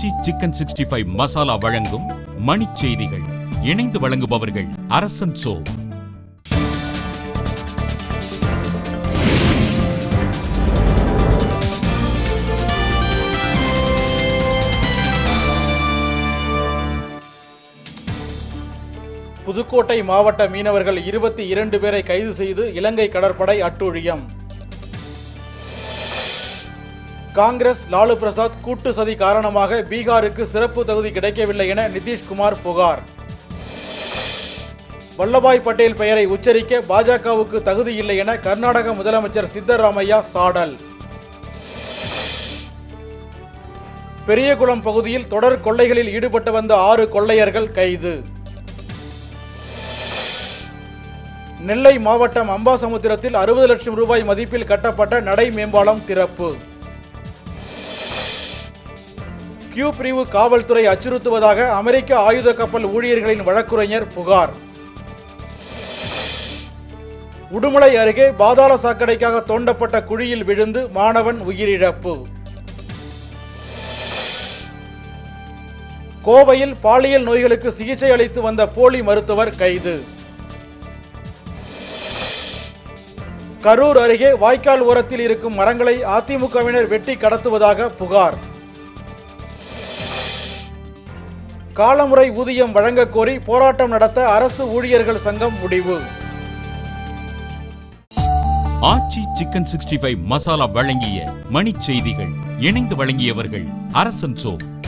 ஆச்சி chicken sixty five masala வழங்கும் மணிச் செய்திகள் இணைந்து வழங்குபவர்கள் அரசன் சோ புதுக்கோட்டை மாவட்ட மீனவர்கள் இருபத்தி இரண்டு பேரை கைது செய்து இலங்கை கடற்படை அட்டூழியம் காங்கிரஸ் லாலு பிரசாத் கூட்டு சதி காரணமாக பீகாருக்கு சிறப்பு தகுதி கிடைக்கவில்லை என நிதிஷ்குமார் புகார் வல்லபாய் பட்டேல் பெயரை உச்சரிக்க பாஜகவுக்கு தகுதி இல்லை என கர்நாடக முதலமைச்சர் சித்தராமையா சாடல் பெரியகுளம் பகுதியில் தொடர் கொள்ளைகளில் ஈடுபட்டு வந்த ஆறு கொள்ளையர்கள் கைது நெல்லை மாவட்டம் அம்பாசமுத்திரத்தில் அறுபது லட்சம் ரூபாய் மதிப்பில் கட்டப்பட்ட நடை மேம்பாலம் திறப்பு கியூ பிரிவு காவல்துறை அச்சுறுத்துவதாக அமெரிக்க ஆயுத கப்பல் ஊழியர்களின் வழக்குரைஞர் புகார் உடுமலை அருகே பாதாள சாக்கடைக்காக தோண்டப்பட்ட குழியில் விழுந்து மாணவன் உயிரிழப்பு கோவையில் பாலியல் நோய்களுக்கு சிகிச்சை அளித்து வந்த போலி மருத்துவர் கைது கரூர் அருகே வாய்க்கால் ஓரத்தில் இருக்கும் மரங்களை அதிமுகவினர் வெட்டி கடத்துவதாக புகார் காலமுறை ஊதியம் வழங்கக் கோரி போராட்டம் நடத்த அரசு ஊழியர்கள் சங்கம் முடிவு Aachi chicken sixty five masala வழங்கிய மணிச் செய்திகள் இணைந்து வழங்கியவர்கள் அரசன் சோ